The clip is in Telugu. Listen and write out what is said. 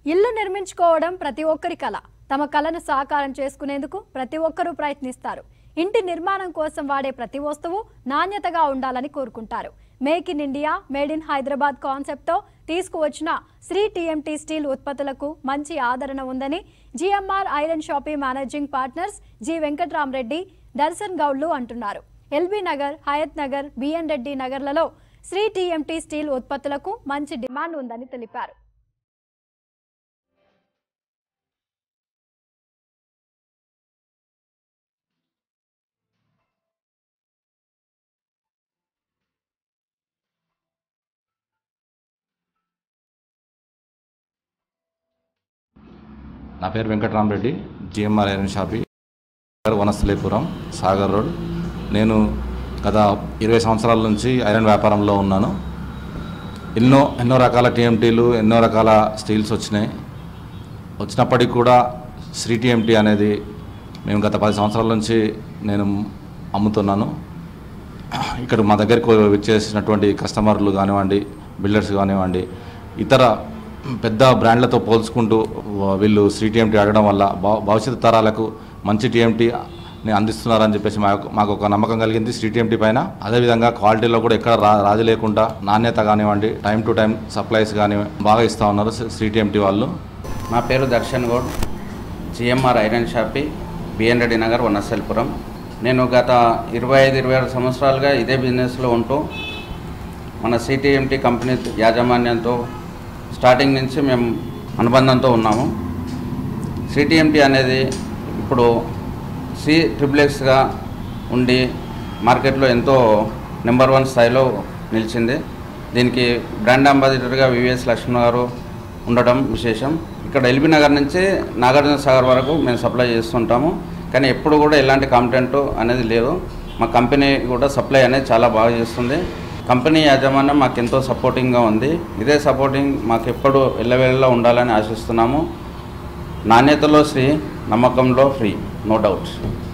ఇల్లు నిర్మించుకోవడం ప్రతి ఒక్కరి కల తమ కలను సాకారం చేసుకునేందుకు ప్రతి ఒక్కరూ ప్రయత్నిస్తారు ఇంటి నిర్మాణం కోసం వాడే ప్రతి వస్తువు నాణ్యతగా ఉండాలని కోరుకుంటారు make in India made in Hyderabad కాన్సెప్ట్తో తీసుకువచ్చిన శ్రీ టీఎంటీ స్టీల్ ఉత్పత్తులకు మంచి ఆదరణ ఉందని GMR iron shoppe managing partners G Venkatramareddy Darshan గౌడ్లు అంటున్నారు ఎల్బీ నగర్ హయత్ నగర్ బిఎన్ రెడ్డి నగర్లలో శ్రీ టీఎంటీ స్టీల్ ఉత్పత్తులకు మంచి డిమాండ్ ఉందని తెలిపారు నా పేరు Venkataramareddy GMR iron shoppe Vanasthalipuram Sagar road నేను గత ఇరవై సంవత్సరాల నుంచి ఐరన్ వ్యాపారంలో ఉన్నాను ఎన్నో ఎన్నో రకాల టీఎంటీలు ఎన్నో రకాల స్టీల్స్ వచ్చినాయి వచ్చినప్పటికి కూడా శ్రీ టీఎంటీ అనేది మేము గత పది సంవత్సరాల నుంచి నేను అమ్ముతున్నాను ఇక్కడ మా దగ్గరికి వచ్చేసినటువంటి కస్టమర్లు కానివ్వండి బిల్డర్స్ కానివ్వండి ఇతర పెద్ద బ్రాండ్లతో పోల్చుకుంటూ వా- వీళ్ళు శ్రీ టీఎంటీ అడగడం వల్ల భవ- భవిష్యత్తు తరాలకు మంచి టీఎంటీ ని అందిస్తున్నారని చెప్పేసి మాకు మాకు ఒక నమ్మకం కలిగింది శ్రీ టీఎంటీ పైన అదేవిధంగా క్వాలిటీలో కూడా ఎక్కడ రా రాజీ లేకుండా నాణ్యత కానివ్వండి టైం టు టైం సప్లైస్ కానీ బాగా ఇస్తూ ఉన్నారు శ్రీ టీఎంటీ వాళ్ళు మా పేరు Darshan Goud GMR iron shoppe BN Reddy Nagar Vanasthalipuram నేను గత ఇరవై ఐదు ఇరవై ఆరు సంవత్సరాలుగా ఇదే బిజినెస్లో ఉంటూ మన సిటీఎంటీ కంపెనీ యాజమాన్యంతో స్టార్టింగ్ నుంచి మేము అనుబంధంతో ఉన్నాము సిటీఎంటీ అనేది ఇప్పుడు సి ట్రిప్లెక్స్గా ఉండి మార్కెట్లో ఎంతో నెంబర్ వన్ స్థాయిలో నిలిచింది దీనికి బ్రాండ్ అంబాసిడర్గా వివిఎస్ లక్ష్మణ్ గారు ఉండటం విశేషం ఇక్కడ ఎల్బీ నగర్ నుంచి నాగార్జున సాగర్ వరకు మేము సప్లై చేస్తుంటాము కానీ ఎప్పుడు కూడా ఎలాంటి కాంటెంట్ అనేది లేదు మా కంపెనీ కూడా సప్లై అనేది చాలా బాగా చేస్తుంది కంపెనీ యాజమాన్యం మాకు ఎంతో సపోర్టింగ్గా ఉంది ఇదే సపోర్టింగ్ మాకు ఎప్పుడు ఎల్లవేళలా ఉండాలని ఆశిస్తున్నాము నాణ్యతలో శ్రీ నమ్మకంలో ఫ్రీ నో డౌట్